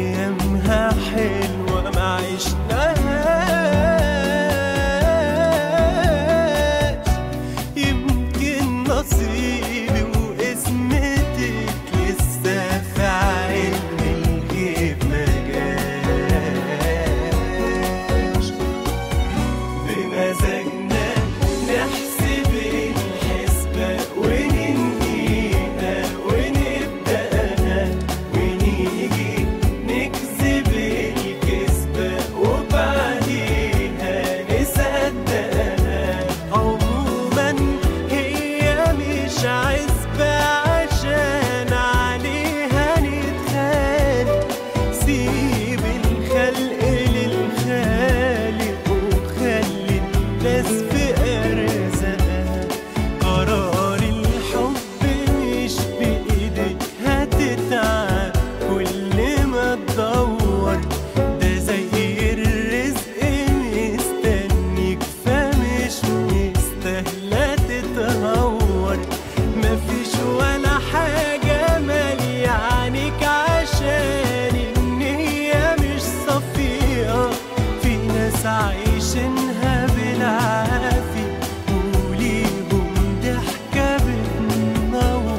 أيامها حلوة ما عشناهاش يمكن نصيبي وقسمتك لسه في علم الغيب ما جاش بمزاجنا نحسب الحسبة وننهيها ونبدأها ونيجي نكذب الكذبة وبعديها نصدقها عموما هي مش عزبة عشان عليها نتخانق سيب الخلق للخالق وخلي الناس في أرزاقها قرار الحب مش بإيدك هتتعب كل ما تدور ده زي الرزق مستنيك فمش مستاهلة تتهور مفيش ولا حاجة مالية عنك عشان النية مش صفية في ناس عايشينها بالعافية وليهم ضحكة بتنور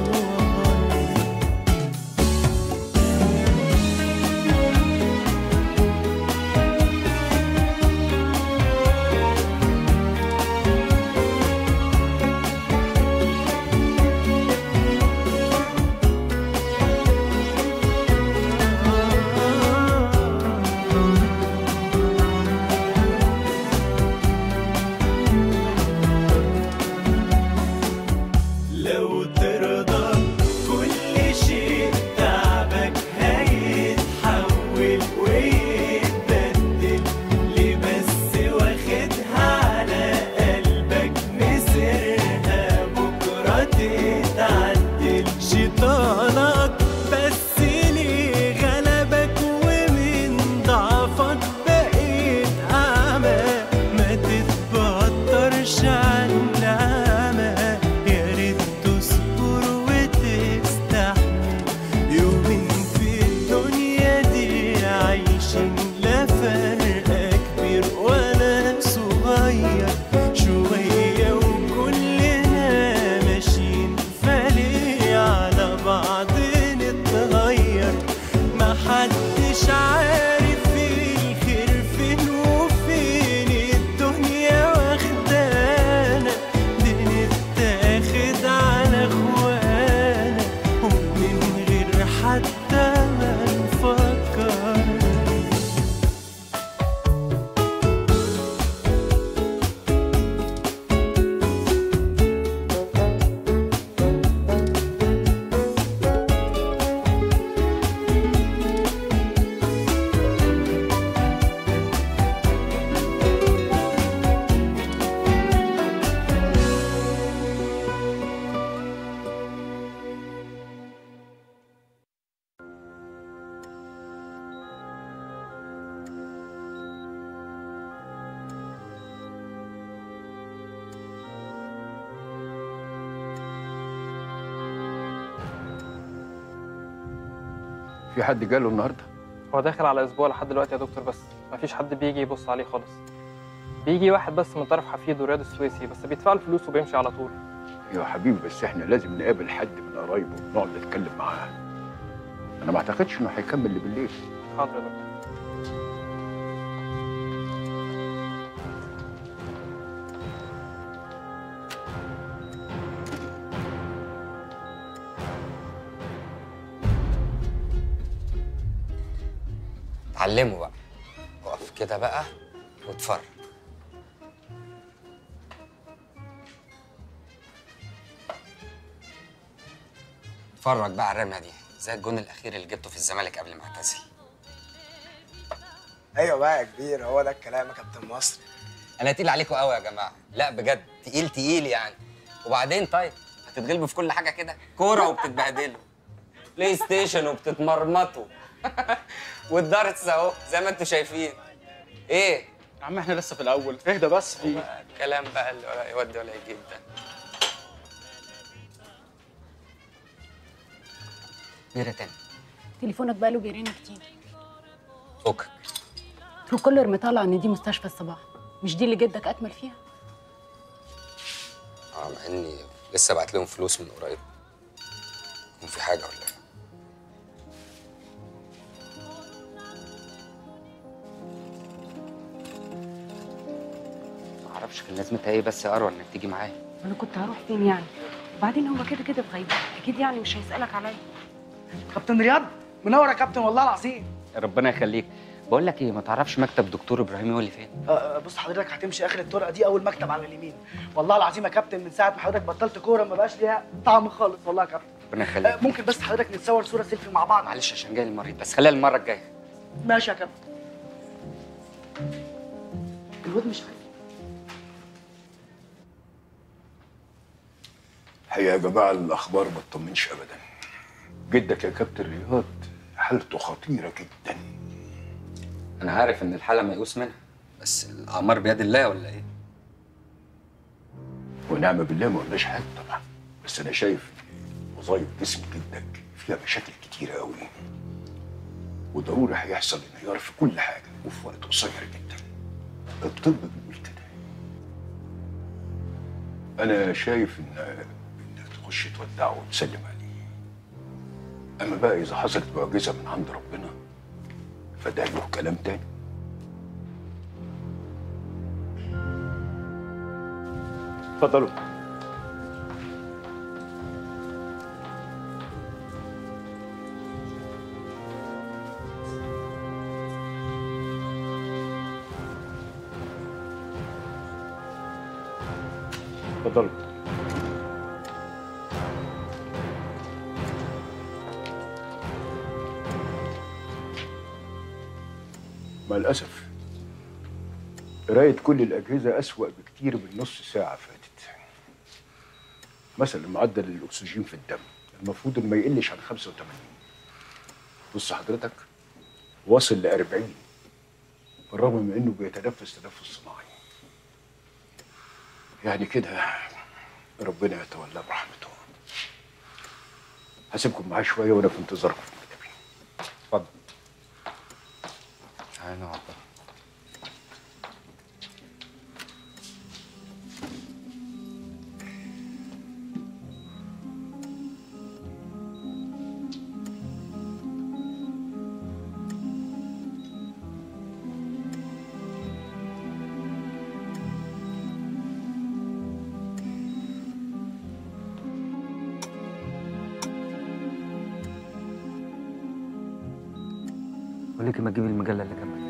لو ترضى كل شيء تعبك هيتحول ويتبدل ليه بس واخدها على قلبك مسرها بكرة تتعدل شيطانك بس ليه غلبك ومن ضعفك بقيت أعمى ما تتبطرش عن نعمة يا ريت تصبر وتستحمل يومين في الدنيا دي عايشين لا فرق كبير ولا صغير شوية وكلنا ماشيين فليه على بعض نتغير محدش عارف الخير فين وفين الدنيا واخدانا بنتاخد على اخوانا ومن غير حتى ما نفكر في حد جاله النهارده هو داخل على اسبوع لحد دلوقتي يا دكتور بس مفيش حد بيجي يبص عليه خالص بيجي واحد بس من طرف حفيده رياض السويسي بس بيدفع له فلوس وبيمشي على طول يا حبيبي بس احنا لازم نقابل حد من قرايبه ونقعد نتكلم معاه انا ما اعتقدش انه هيكمل بالليل حاضر يا دكتور اتعلموا بقى اقف كده بقى واتفرج اتفرج بقى على الرميه دي زي الجون الاخير اللي جبته في الزمالك قبل ما اعتزل ايوه بقى يا كبير هو ده الكلام يا كابتن مصر انا تقيل عليكم قوي يا جماعه لا بجد تقيل تقيل يعني وبعدين طيب هتتغلبوا في كل حاجه كده كوره وبتتبهدلوا بلاي ستيشن وبتتمرمطوا والدارتس اهو زي ما انتم شايفين ايه يا عم احنا لسه في الاول اهدى بس في كلام بقى اللي ولا يودي ولا يجيب ده بيرة تاني تليفونك بقاله بيرن كتير فكك ترو كولر مطلع ان دي مستشفى الصباح مش دي اللي جدك اكمل فيها اه مع اني لسه بعت لهم فلوس من قريب يكون في حاجه ولا ايه معرفش كان لازمتها ايه بس يا اروى انك تيجي معايا انا كنت هروح فين يعني وبعدين هو كده كده في غيبه اكيد يعني مش هيسالك عليا كابتن رياض منور يا كابتن والله العظيم ربنا يخليك بقول لك ايه ما تعرفش مكتب دكتور ابراهيم هو اللي فين أه، أه، بص حضرتك هتمشي اخر الطرقه دي اول مكتب على اليمين والله العظيم يا كابتن من ساعه ما حضرتك بطلت كوره ما بقاش ليها طعم خالص والله يا كابتن ربنا أه، يخليك ممكن بس حضرتك نتصور صوره سيلفي مع بعض معلش عشان جاي المريض بس خليها المره الجايه ماشي يا كابتن الواد مش عارف الحقيقه يا جماعه الاخبار ما تطمنش ابدا جدك يا كابتن رياض حالته خطيره جدا انا عارف ان الحاله ميؤوس منها بس الاعمار بيد الله ولا ايه ونعم بالله ما قلناش حاجه طبعا بس انا شايف إن وظايف جسم جدك فيها مشاكل كتيره قوي وضروري هيحصل انهيار في كل حاجه وفي وقت قصير جدا الطب بيقول كده انا شايف ان انك تخش تودعه وتسلم عليه اما بقى اذا حصلت معجزه من عند ربنا فده له كلام تاني اتفضلوا اتفضلوا مع الأسف قراية كل الأجهزة أسوأ بكتير من نص ساعة فاتت مثلا معدل الأكسجين في الدم المفروض إنه ما يقلش عن 85 بص حضرتك واصل ل 40 بالرغم من إنه بيتنفس تنفس صناعي يعني كده ربنا يتولى برحمته هسيبكم معاه شوية وأنا في انتظاركم في مكتبي اتفضل تعالى نقعد بقى. بقول لك ما تجيبي المجله اللي جنبك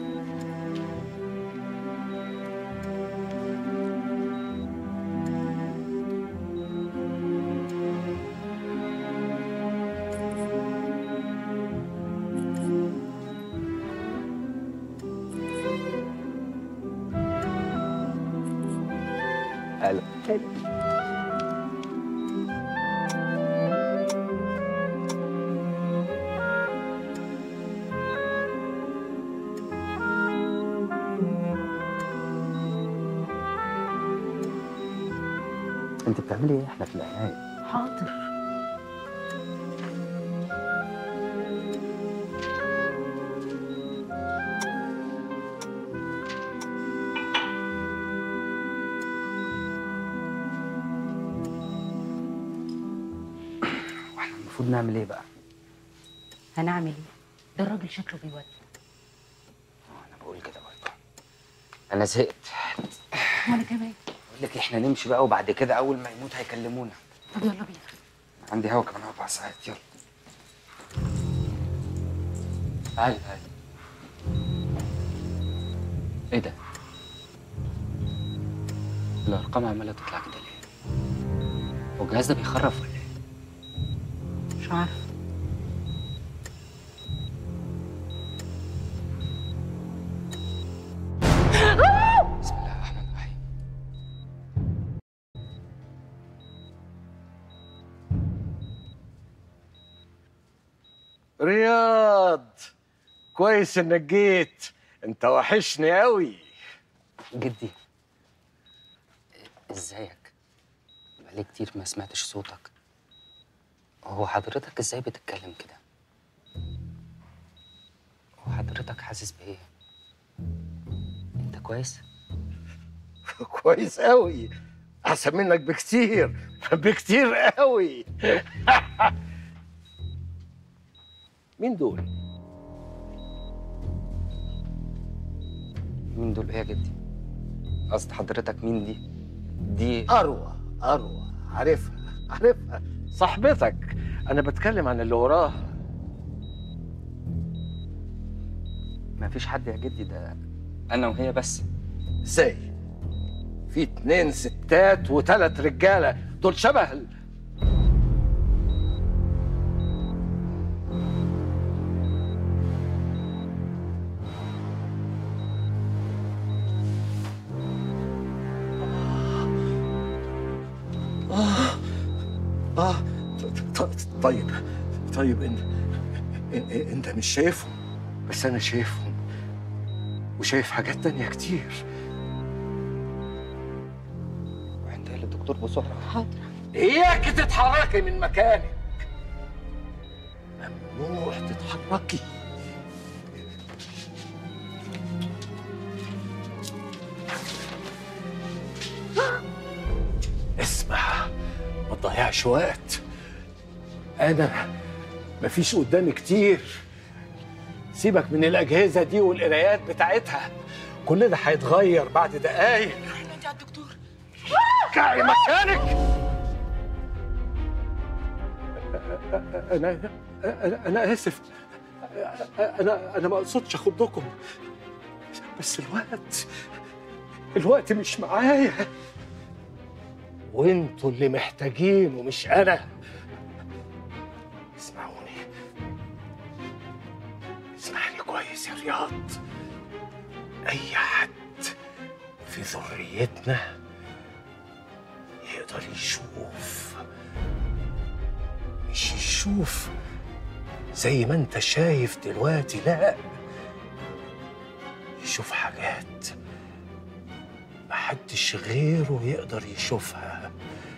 حلو انت بتعملي ايه احنا في العنايه حاضر واحنا المفروض نعمل ايه بقى هنعمل ايه ده الراجل شكله بيودي انا بقول كده برضه انا زهقت وانا كمان بقول لك احنا نمشي بقى وبعد كده اول ما يموت هيكلمونا طب يلا بينا عندي هوا كمان اربع ساعات يلا تعالي تعالي ايه ده؟ الارقام عماله تطلع كده ليه؟ هو الجهاز ده بيخرف ولا ايه؟ مش عارفه بسم الله الرحمن الرحيم رياض كويس انك جيت انت وحشني قوي جدي ازيك بقالي كتير ما سمعتش صوتك هو حضرتك ازاي بتتكلم كده هو وحضرتك حاسس بايه انت كويس كويس قوي احسن منك بكتير بكتير قوي مين دول مين دول ايه يا جدي قصد حضرتك مين دي دي اروى اروى عارفها عارفها صاحبتك انا بتكلم عن اللي وراها مفيش حد يا جدي ده انا وهي بس ازاي في اتنين ستات وتلات رجاله دول شبه ال- آه آه ط- ط- طيب طيب انت انت مش شايفهم بس انا شايفهم وشايف حاجات تانية كتير وانت للدكتور بسرعه حاضر اياك تتحركي من مكانك ممنوع تتحركي اسمع ما تضيعش وقت انا مفيش قدامي كتير سيبك من الاجهزه دي والقرايات بتاعتها كل ده هيتغير بعد دقايق انت على الدكتور كعي مكانك انا انا انا اسف انا انا ما اقصدش اخضكم بس الوقت الوقت مش معايا وانتوا اللي محتاجينه مش انا اسمعوني اسمعني كويس يا رياض اي حد في ذريتنا يقدر يشوف مش يشوف زي ما انت شايف دلوقتي لا يشوف حاجات محدش غيره يقدر يشوفها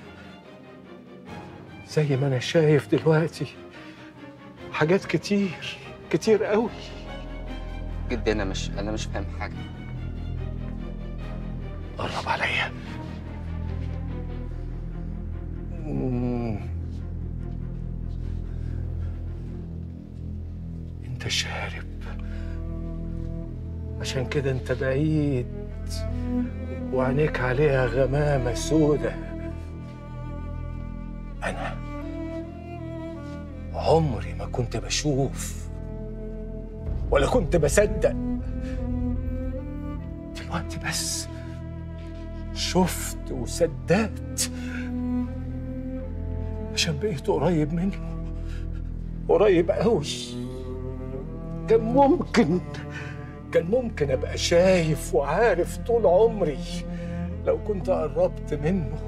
زي ما انا شايف دلوقتي حاجات كتير كتير قوي جدي انا مش انا مش فاهم حاجه قرب عليا مم. انت شارب عشان كده انت بعيد وعينيك عليها غمامة سودة أنا عمري ما كنت بشوف ولا كنت بصدق دلوقتي بس شفت وصدقت عشان بقيت قريب منه قريب قوي كان ممكن كان ممكن ابقى شايف وعارف طول عمري لو كنت قربت منه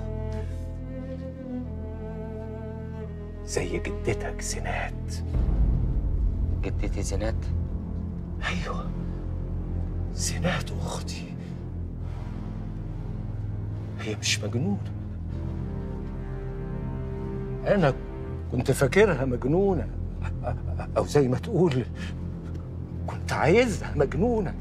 زي جدتك زينات جدتي زينات ايوه زينات اختي هي مش مجنونه انا كنت فاكرها مجنونه او زي ما تقول كنت عايزها مجنونه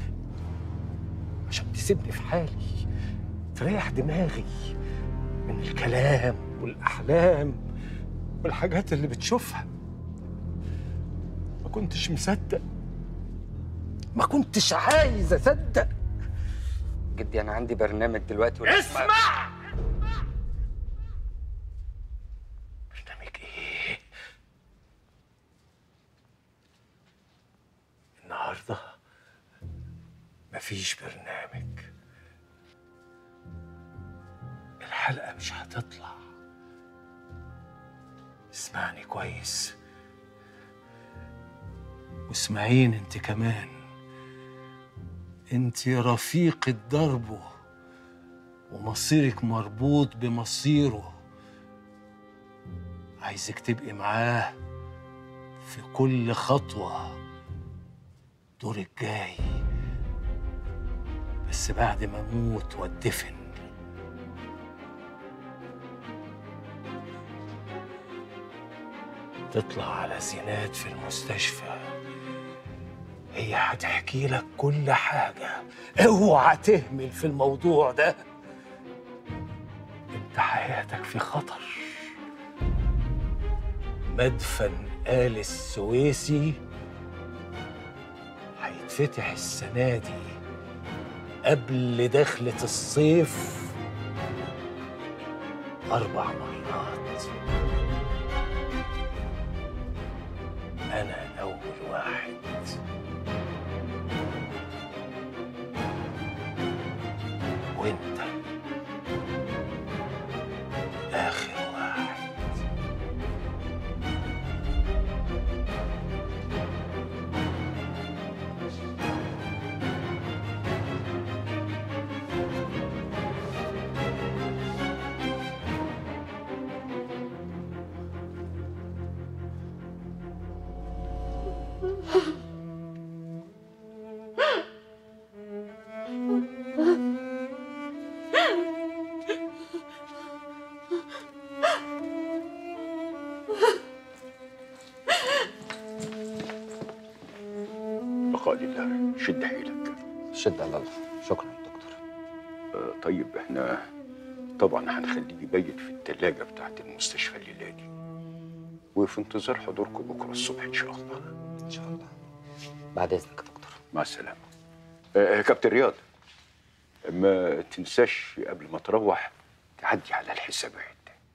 عشان تسيبني في حالي تريح دماغي من الكلام والاحلام والحاجات اللي بتشوفها ما كنتش مصدق ما كنتش عايز اصدق جدي انا عندي برنامج دلوقتي ولا اسمع برنامج ايه النهارده مفيش برنامج الحلقه مش هتطلع اسمعني كويس واسمعين انت كمان انت رفيقة دربه ومصيرك مربوط بمصيره عايزك تبقي معاه في كل خطوة دورك جاي بس بعد ما اموت واتدفن تطلع على زينات في المستشفى هي هتحكي لك كل حاجة اوعى تهمل في الموضوع ده انت حياتك في خطر مدفن آل السويسي هيتفتح السنة دي قبل دخلة الصيف أربع مرات أنا أول واحد وأنت آخر واحد بقاء لله شد حيلك شد على الله شكرا دكتور آه، طيب احنا طبعا هنخليه يبيت في التلاجة بتاعت المستشفى الليلة دي وفي انتظار حضوركم بكرة الصبح إن شاء الله ان شاء الله بعد اذنك يا دكتور مع السلامة آه، كابتن رياض ما تنساش قبل ما تروح تعدي على الحسابات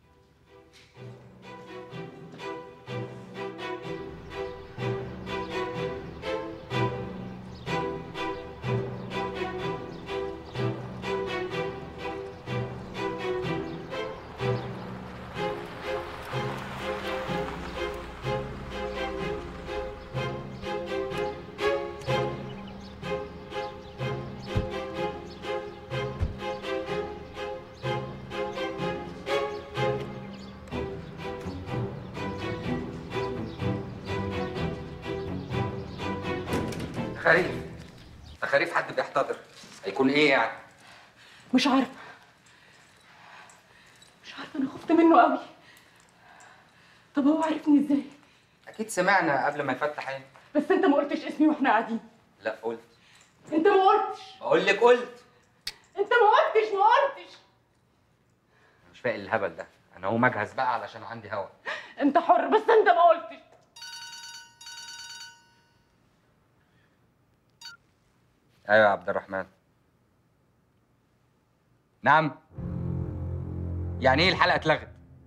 تخاريف تخاريف حد بيحتضر هيكون ايه يعني مش عارفه مش عارفه انا خفت منه قوي طب هو عرفني ازاي اكيد سمعنا قبل ما يفتح عينه بس انت ما قلتش اسمي واحنا قاعدين لا قلت انت ما قلتش بقول لك قلت انت ما قلتش ما قلتش مش فاق الهبل ده انا هقوم اجهز بقى علشان عندي هوا انت حر بس انت ما قلتش ايوه يا عبد الرحمن نعم يعني ايه الحلقه اتلغت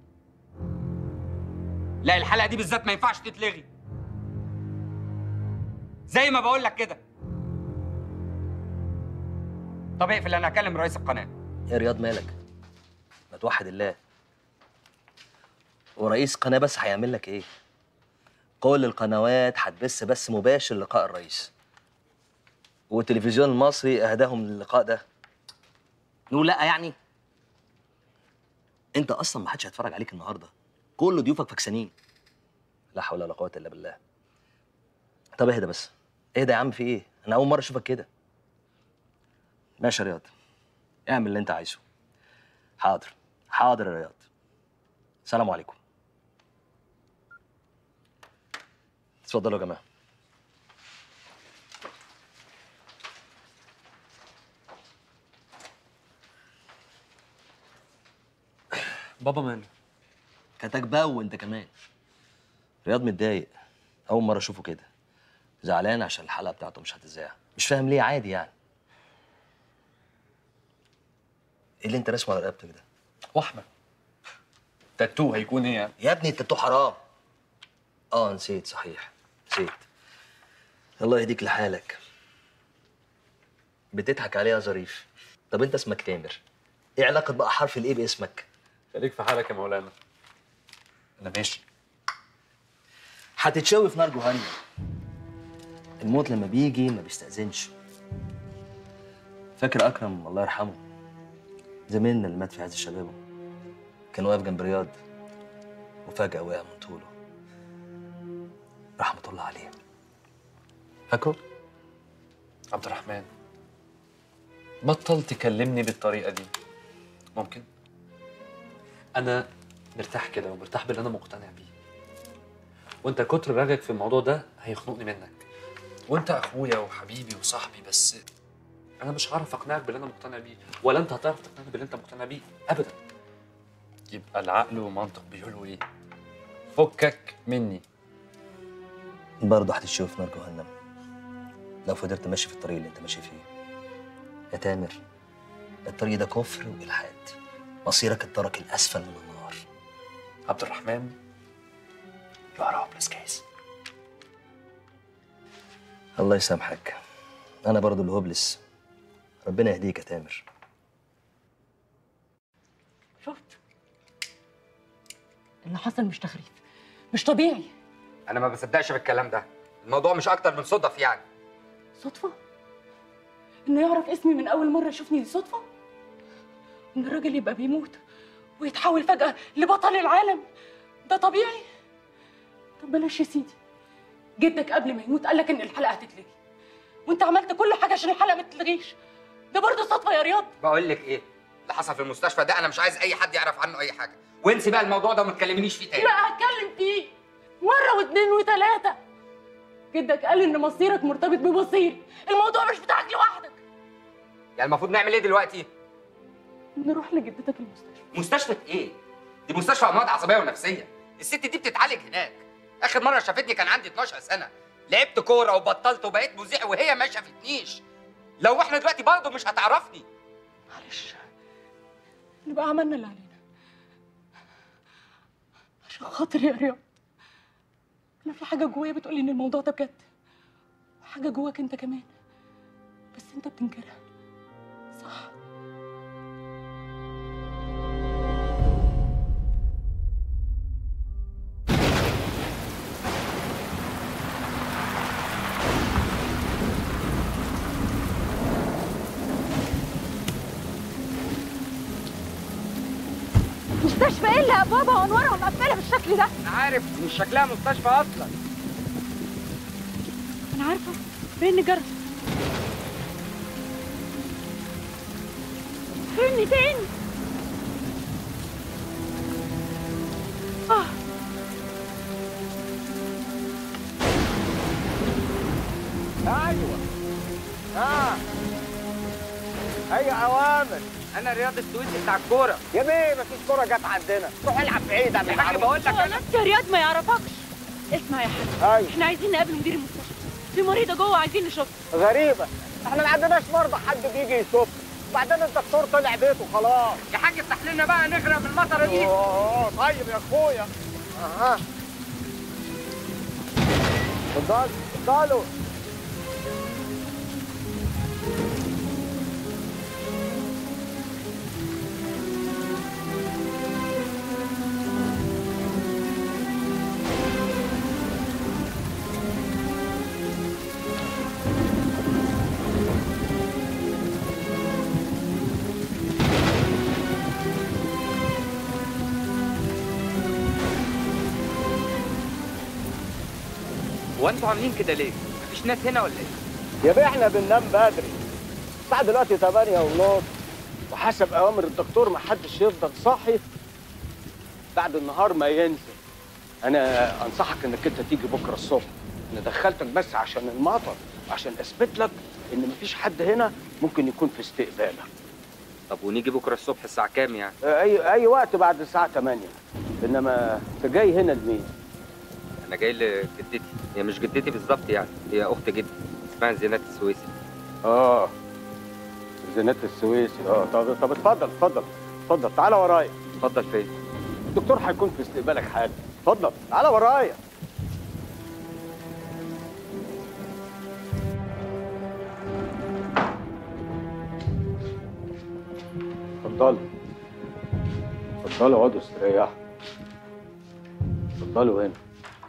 لا الحلقه دي بالذات ما ينفعش تتلغي زي ما بقول لك كده طب اقفل انا هكلم رئيس القناه يا رياض مالك ما توحد الله ورئيس قناة بس هيعمل لك ايه كل القنوات هتبث بث مباشر لقاء الرئيس والتلفزيون المصري اهداهم للقاء ده نقول لا يعني انت اصلا ما حدش هيتفرج عليك النهارده كل ضيوفك فكسانين لا حول ولا قوه الا بالله طب اهدى بس اهدى يا عم في ايه انا اول مره اشوفك كده ماشي يا رياض اعمل اللي انت عايزه حاضر حاضر يا رياض سلام عليكم اتفضلوا يا جماعه بابا ماله كتاك بقى وانت كمان رياض متضايق اول مره اشوفه كده زعلان عشان الحلقه بتاعته مش هتذاع مش فاهم ليه عادي يعني ايه اللي انت راسمه على رقبتك ده واحمد تاتو هيكون ايه يعني يا ابني التاتو حرام اه نسيت صحيح نسيت الله يهديك لحالك بتضحك عليه يا ظريف طب انت اسمك تامر ايه علاقه بقى حرف الايه باسمك خليك في حالك يا مولانا انا ماشي هتتشوي في نار جهنم الموت لما بيجي ما بيستأذنش فاكر أكرم الله يرحمه زميلنا اللي مات في عز شبابه كان واقف جنب رياض وفجأة وقع من طوله رحمة الله عليه فاكره؟ عبد الرحمن بطل تكلمني بالطريقه دي ممكن انا مرتاح كده ومرتاح باللي انا مقتنع بيه وانت كتر رغك في الموضوع ده هيخنقني منك وانت اخويا وحبيبي وصاحبي بس انا مش هعرف اقنعك باللي انا مقتنع بيه ولا انت هتعرف تقنعني باللي انت مقتنع بيه ابدا يبقى العقل والمنطق بيقولوا ايه فكك مني برضه هتشوف نار جهنم لو فضلت ماشي في الطريق اللي انت ماشي فيه يا تامر الطريق ده كفر والحاد مصيرك الدرك الاسفل من النار عبد الرحمن يو ار هوبليس كيس الله يسامحك انا برضه الهوبلس ربنا يهديك يا تامر شفت اللي حصل مش تخريف مش طبيعي انا ما بصدقش بالكلام ده الموضوع مش اكتر من صدف يعني صدفة إنه يعرف اسمي من أول مرة يشوفني دي صدفة إن الراجل يبقى بيموت ويتحول فجأة لبطل العالم ده طبيعي طب بلاش يا سيدي جدك قبل ما يموت قال لك إن الحلقة هتتلغي وأنت عملت كل حاجة عشان الحلقة ما تتلغيش ده برضه صدفة يا رياض بقول لك ايه اللي حصل في المستشفى ده انا مش عايز اي حد يعرف عنه اي حاجه وانسي بقى الموضوع ده وما تكلمنيش فيه تاني لا هتكلم فيه مرة واثنين وثلاثة جدك قال إن مصيرك مرتبط بمصيري الموضوع مش بتاعك لوحدك يعني المفروض نعمل ايه دلوقتي نروح لجدتك المستشفى مستشفى ايه دي مستشفى امراض عصبيه ونفسيه الست دي بتتعالج هناك اخر مره شافتني كان عندي 12 سنه لعبت كوره وبطلت وبقيت مذيع وهي ما شافتنيش لو احنا دلوقتي برضه مش هتعرفني معلش نبقى عملنا اللي علينا عشان خاطر يا رياض انا في حاجه جوايا بتقولي ان الموضوع ده بجد وحاجه جواك انت كمان بس انت بتنكرها صح مستشفى ايه اللي ابوابها وانوارها مقفله بالشكل ده انا عارف مش شكلها مستشفى اصلا انا عارفه فين الجرس فين تاني اه ايوه اه اي اوامر انا رياض السويسي بتاع الكوره يا بيه مفيش كوره جت عندنا روح العب بعيد عن يا حاج المعروف. بقول لك انا يا رياض ما يعرفكش اسمع يا حاج ايوه احنا عايزين نقابل مدير المستشفى في مريضه جوه عايزين نشوفها غريبه احنا ما عندناش مرضى حد بيجي يشوف وبعدين الدكتور طلع بيته خلاص يا حاج افتح لنا بقى نغرق من المطره دي اوه طيب يا اخويا اها اتفضل اتفضلوا هو انتوا عاملين كده ليه؟ مفيش ناس هنا ولا ايه؟ يا بيه احنا بننام بدري الساعة دلوقتي 8 ونص وحسب أوامر الدكتور ما حدش يفضل صاحي بعد النهار ما ينزل أنا أنصحك إنك أنت تيجي بكرة الصبح أنا دخلتك بس عشان المطر وعشان أثبت لك إن مفيش حد هنا ممكن يكون في استقبالك طب ونيجي بكره الصبح الساعه كام يعني؟ أي أي وقت بعد الساعة 8 إنما أنت جاي هنا لمين؟ انا جاي لجدتي هي مش جدتي بالظبط يعني هي اخت جدي اسمها زينات السويسي آه زينات السويسي آه طب طب اتفضل اتفضل اتفضل تعالى ورايا اتفضل فين؟ الدكتور هيكون في استقبالك حالا اتفضل تعالى ورايا اتفضلوا اتفضلوا اقعدوا استريحوا اتفضلوا هنا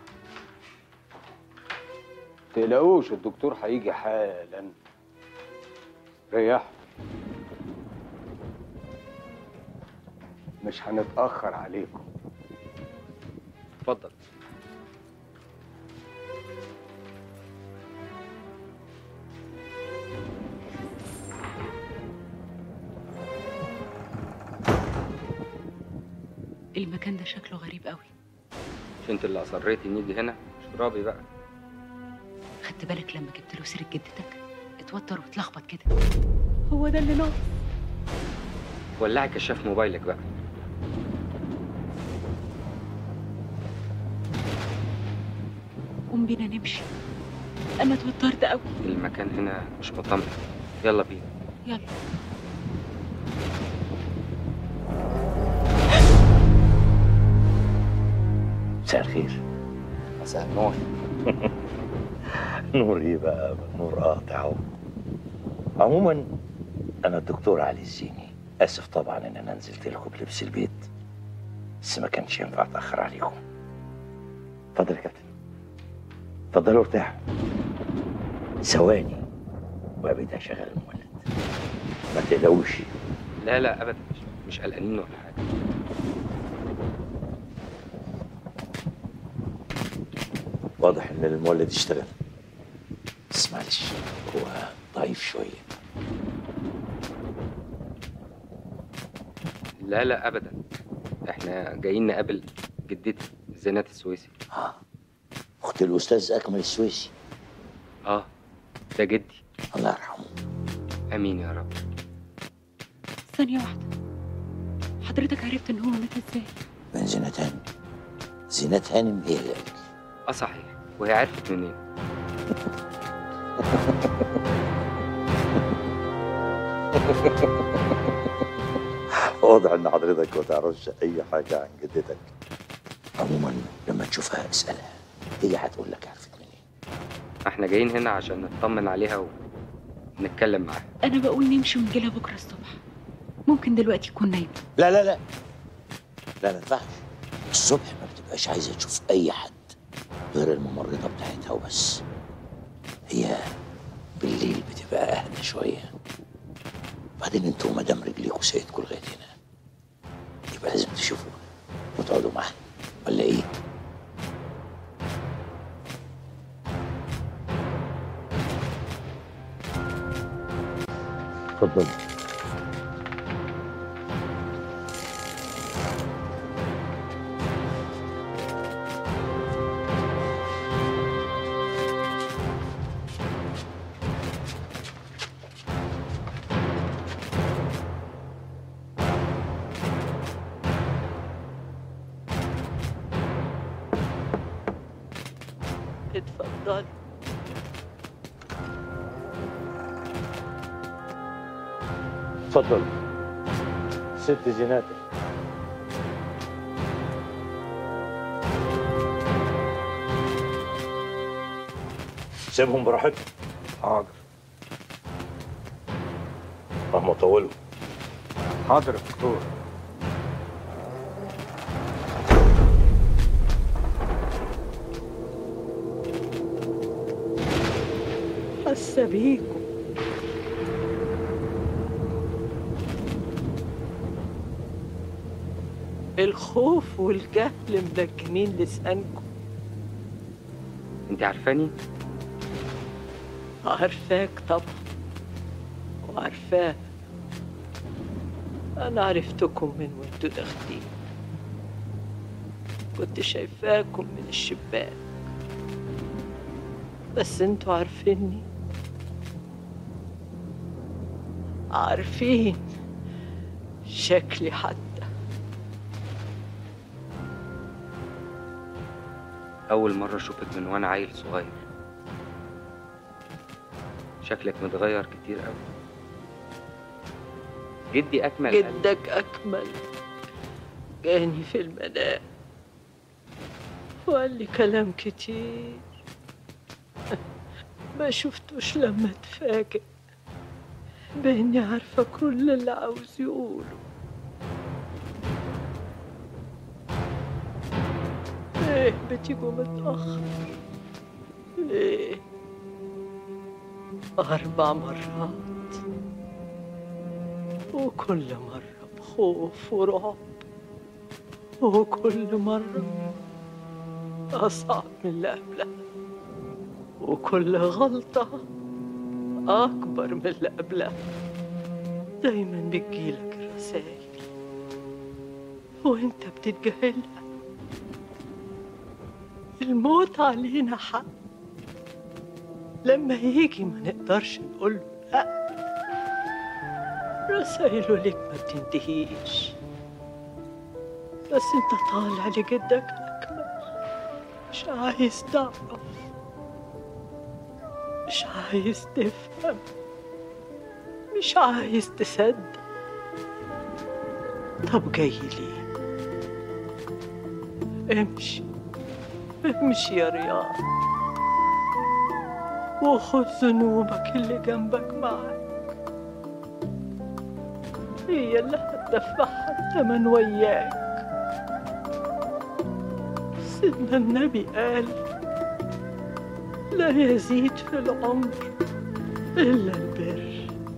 تقلقوش الدكتور هيجي حالا ريحوا مش هنتأخر عليكم اتفضل المكان ده شكله غريب قوي مش انت اللي اصريتي نيجي هنا اشربي بقى خدت خدت بالك لما جبت له سيره جدتك اتوتر واتلخبط كده هو ده اللي ناقص ولعي كشاف موبايلك بقى قوم بينا نمشي انا اتوترت قوي المكان هنا مش مطمئن يلا بينا يلا مساء الخير مساء النور نور ايه بقى نور قاطع اهو عموما انا الدكتور علي الزيني اسف طبعا ان انا نزلت لكم بلبس البيت بس ما كانش ينفع اتاخر عليكم اتفضل يا كابتن اتفضلوا ارتاحوا ثواني وابدا اشغل المولد ما تقلقوش لا لا ابدا مش, مش قلقانين ولا حاجه واضح ان المولد اشتغل بس معلش هو ضعيف شويه لا لا ابدا احنا جايين نقابل جدتي زينات السويسي اه اخت الاستاذ اكمل السويسي اه ده جدي الله يرحمه امين يا رب ثانيه واحده حضرتك عرفت ان هو مات ازاي من زينات هانم زينات هانم هي اللي قالت اه صحيح وهي عرفت منين واضح ان حضرتك ما تعرفش اي حاجه عن جدتك عموما لما تشوفها اسالها هي هتقول لك عرفت منين احنا جايين هنا عشان نطمن عليها ونتكلم معاها انا بقول نمشي ونجيلها بكره الصبح ممكن دلوقتي يكون نايم لا لا لا لا ما ينفعش الصبح ما بتبقاش عايزه تشوف اي حد غير الممرضه بتاعتها وبس هي بالليل بتبقى اهدى شويه بعدين انتوا مدام رجليكوا سيدكوا لغايه هنا يبقى لازم تشوفوا وتقعدوا معاها ولا ايه؟ اتفضل اتفضلي اتفضل ست زيناتك سيبهم براحتهم حاضر مهما طولوا حاضر يا دكتور حاسه بيكم الخوف والجهل مدكنين لسانكم انت عارفاني عارفاك طبعا وعارفاه انا عرفتكم من وانتوا داخلين كنت شايفاكم من الشباك بس انتوا عارفيني عارفين شكلي حتى اول مره اشوفك من وانا عيل صغير شكلك متغير كتير قوي جدي اكمل قال- جدك أكمل جاني في المنام وقال لي كلام كتير ما شفتوش لما اتفاجئ بإني عارفة كل اللي عاوز يقوله ليه بتيجوا متأخر ليه أربع مرات وكل مرة بخوف ورعب وكل مرة أصعب من اللي قبلها وكل غلطة أكبر من اللي قبلها دايما بتجيلك الرسايل وانت بتتجاهلها الموت علينا حق لما يجي ما نقدرش نقول له لا رسايله ليك ما بتنتهيش بس انت طالع لجدك أكمل مش عايز تعرف مش عايز تفهم مش عايز تصدق طب جاي ليه امشي امشي يا رياض وخد ذنوبك اللي جنبك معاك هي اللي هتدفعها الثمن وياك سيدنا النبي قال لا يزيد في العمر إلا البر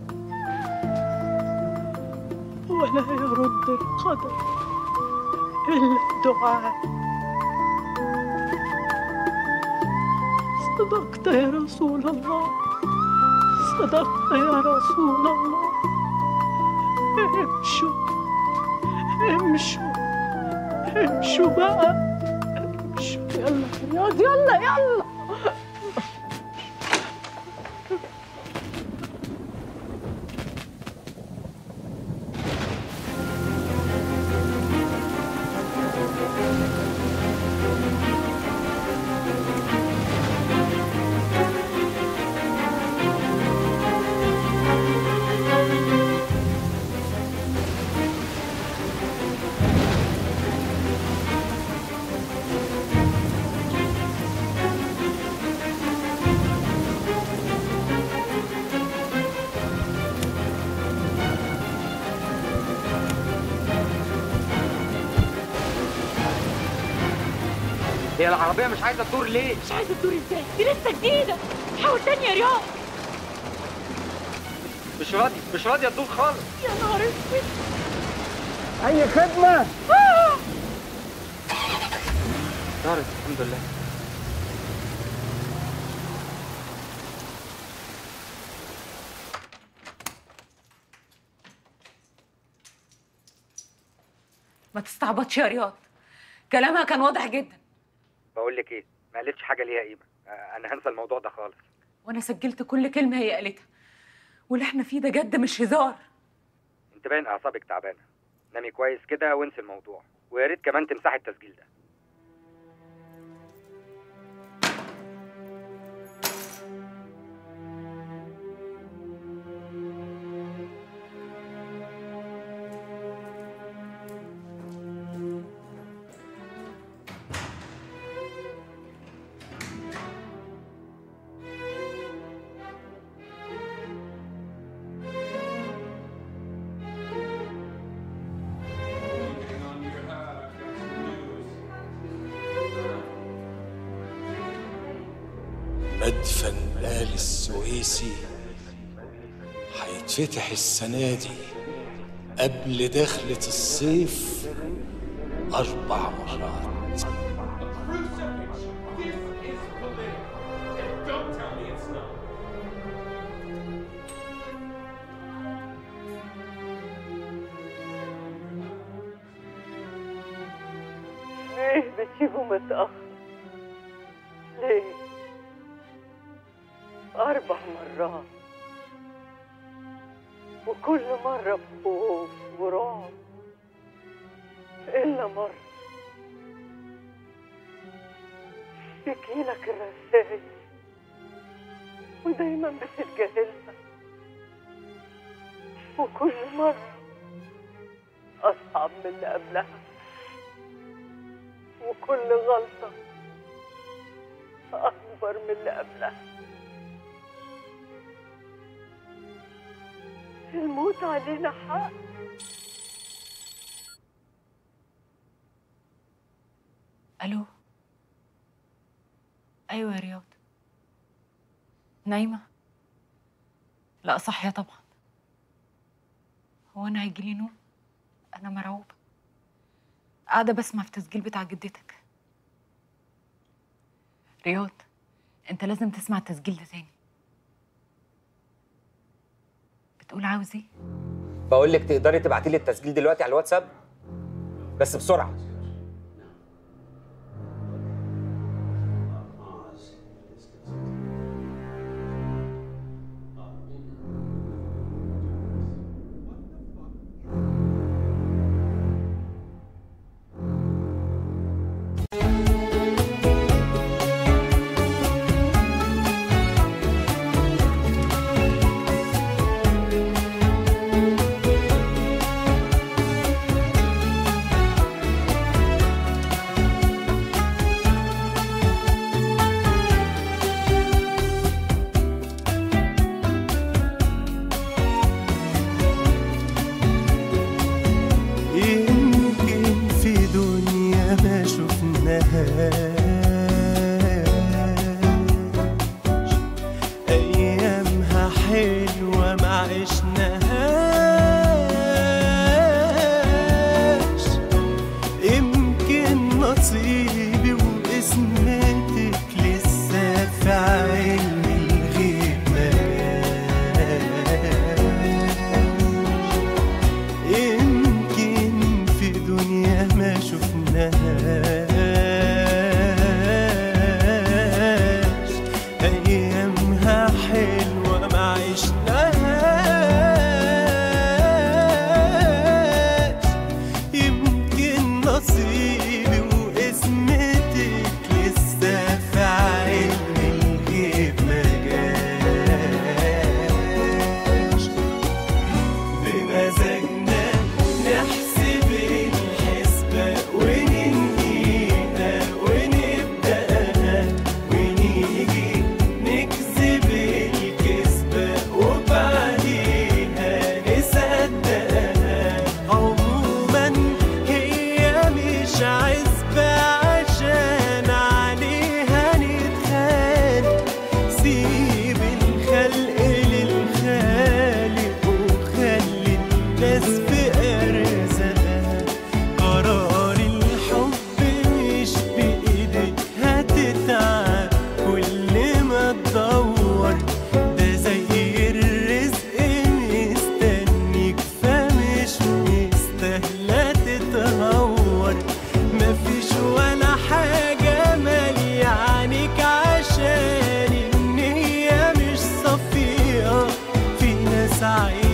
ولا يرد القدر إلا الدعاء صدقت يا رسول الله صدقت يا رسول الله امشوا امشوا امشوا بقى امشوا يلا يا رياض يلا يلا هي العربية مش عايزة تدور ليه؟ مش عايزه تدور ازاي دي لسه جديده حاول تاني يا رياض مش راضية مش راضية تدور خالص يا نهار اسود أي خدمة آه! دارت الحمد لله ما تستعبطش يا رياض كلامها كان واضح جدا بقول لك إيه؟ ما قالتش حاجة ليها قيمة آه، أنا هنسى الموضوع ده خالص وانا سجلت كل كلمه هي قالتها واللي احنا فيه ده جد مش هزار أنت باين أعصابك تعبانة نامي كويس كده وانسي الموضوع ويا ريت كمان تمسحي التسجيل ده مدفن آل السويسي هيتفتح السنة دي قبل دخلة الصيف أربع مرات ليه بتجيبه متأخر؟ ليه؟ أربع مرات وكل مرة بخوف ورعب إلا مرة بيجيلك الرسائل ودايما بتتجاهلها وكل مرة أصعب من اللي قبلها وكل غلطة أكبر من اللي قبلها الموت علينا حق الو ايوه يا رياض نايمه لا صاحيه طبعا هو انا هيجيلي نوم انا مرعوبه قاعده بسمع في التسجيل بتاع جدتك رياض انت لازم تسمع التسجيل ده تاني بتقول عاوز ايه بقول لك تقدري تبعتي لي التسجيل دلوقتي على الواتساب بس بسرعه عشناهاش يمكن نصيبي واسمتك لسه في علم الغيب مجاش يمكن في دنيا ما شفناهاش أيامها حلوة ما عشناهاش يمكن نصيبي واسمتك لسه في علم الغيب مجاش بمزاجنا نحسب الحسبة وننهيها ونبدأها ونيجي نكذب الكذبة وبعديها نصدقها عموما هي مش عزبة عشان عليها نتخانق سيب الخلق للخالق وخلي الناس في أرزاقها قرار الحب مش بإيدك هتتعب كل ما تدور ده زي الرزق مستنيك فمش مستاهلة تتهور مفيش ولا حاجة مالية عنك عشان النية مش صفية في ناس عايزة